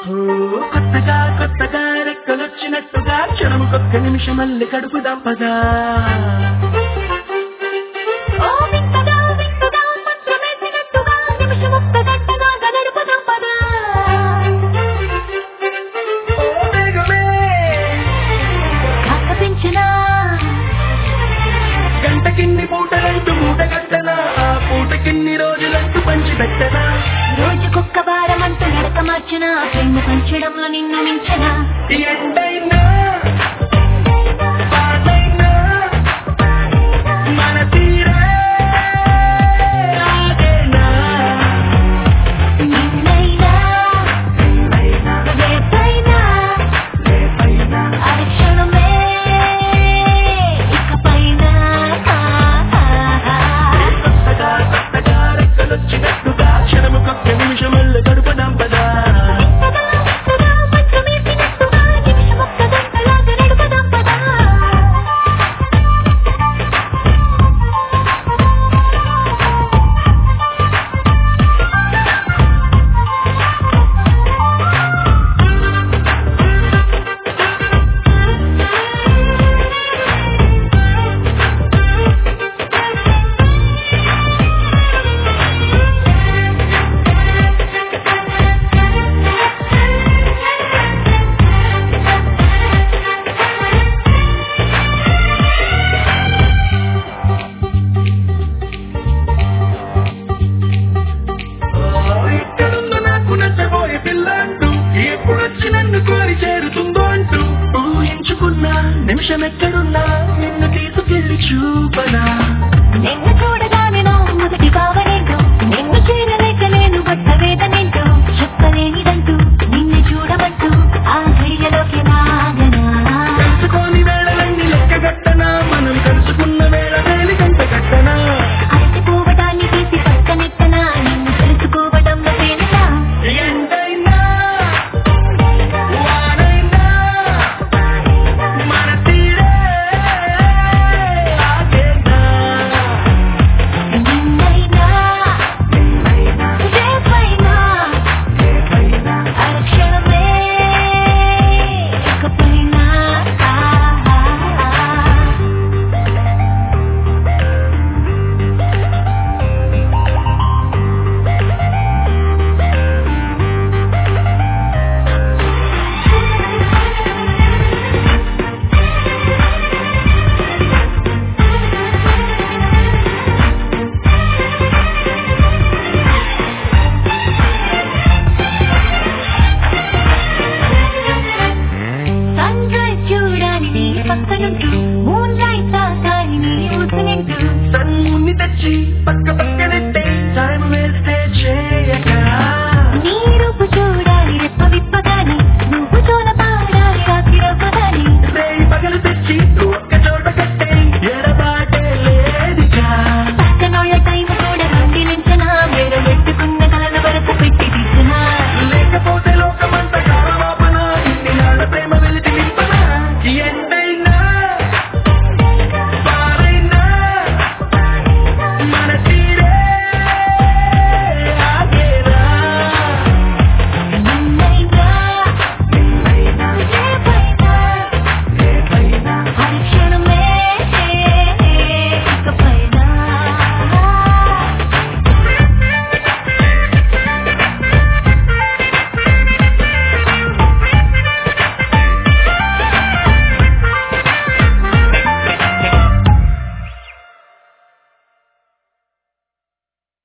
ఓ, కొత్తగా కొత్తగా రెక్కలొచ్చినట్టుగా క్షణముకొక్క నిమిషమల్లి కడుపు దంపదా ఓ వింతగా వింతగా మంత్రమేసినట్టుగా నిమిషమొక్క గంటగా గడుపుదాం పదా ఓ వేగమే కాస్త పెంచినా గంటకిన్ని పూటలంటూ మూట కట్టనా ఆ పూటకిన్ని రోజులంటూ పంచి పెట్టనా రోజుకొక్క వారమంటూ నడక మార్చినా ప్రేమ పంచడంలో నిన్ను మించనా ఎండైనా పాటైనా మన తీరే ఆగేనా నిన్నైనా రేపైనా లేపైనా అక్షణమే ఇకపైన కొత్తగా కొత్తగా రెక్కలొచ్చినట్టుగా క్షణముకొక్క నిమిషమల్లి కడుపు దంపదా మంత్రమేసినట్టుగా నిమిషమొక్క గంటలాగా నడుపుదాం పదా ఇక్కడున్న నాకు నచ్చబోయే పిల్ల అంటూ ఎప్పుడొచ్చి నన్ను కోరి చేరుతుందో అంటూ ఊహించుకున్నా నిమిషం ఎక్కడున్నా నిన్ను తీసుకెళ్లి చూపనా